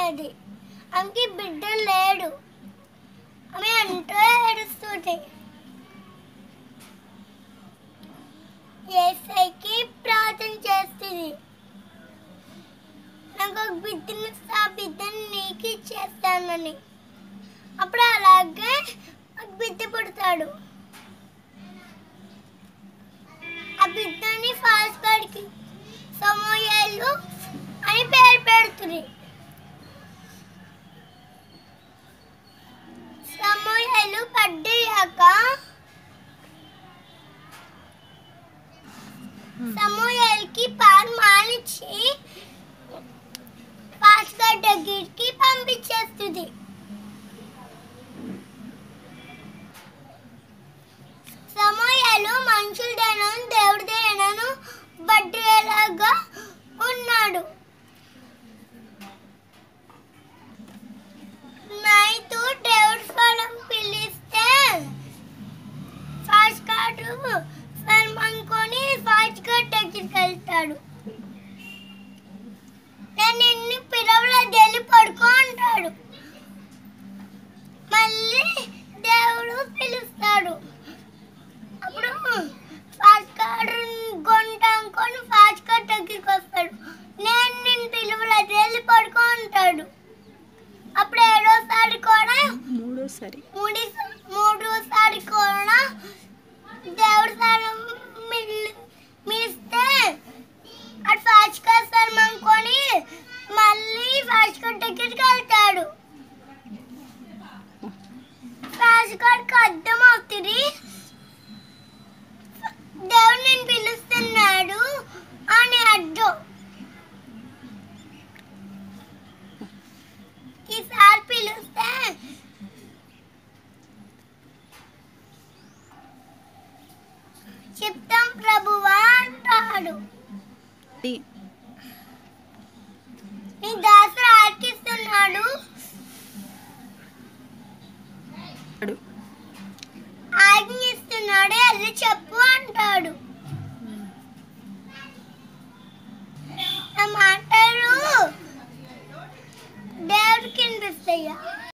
ఉన్నది ఆమెకి బిడ్డ లేడు ఆమె ఎంతో ఏడుస్తుంది ఏసైకి ప్రార్థన చేస్తుంది నాకు ఒక బిడ్డను ఆ బిడ్డను నీకు ఇచ్చేస్తానని అప్పుడు అలాగే ఒక బిడ్డ పుడతాడు ఆ బిడ్డని ఫాస్ట్ గాడికి సమోయాలు అని పేరు పెడుతుంది సమోయాలు పడ్డాక సమూహల్కి పాలు మానిచ్చి పాస్గా దగ్గరికి పంపించేస్తుంది సమూహలు మనుషులదేనను దేవుడిదేనను బడ్డేలాగా ఉన్నాడు నైట్ దేవుడి స్వరం పిలిస్తే ఫాస్ట్ కార్డు స్వరం అనుకొని ఫాస్ట్ కార్డ్ దగ్గరికి వెళ్తాడు నేను నిన్ను పిలవలేదు వెళ్ళి పడుకో అంటాడు మళ్ళీ దేవుడు పిలుస్తాడు అప్పుడు ఫాస్ట్ కార్డు గొంట అనుకొని ఫాస్ట్ కార్డ్ దగ్గరికి వస్తాడు నేను నిన్ను పిలవలేదు వెళ్ళి పడుకో అంటాడు అప్పుడు ఏడోసారి కూడా మూడోసారి మూడి మూడోసారి కూడా దేవుడి సారం మిలిస్తే అటు ఫాస్ట్గా సార్ అనుకొని మళ్ళీ ఫాస్ట్గా దగ్గరికి వెళ్తాడు ఫాస్ట్గాడికి అర్థం అవుతుంది దేవుడు నేను పిలుస్తున్నాడు అని అర్థం ఈసారి పిలిస్తే చెప్తాం ప్రభువా అంటాడు టీ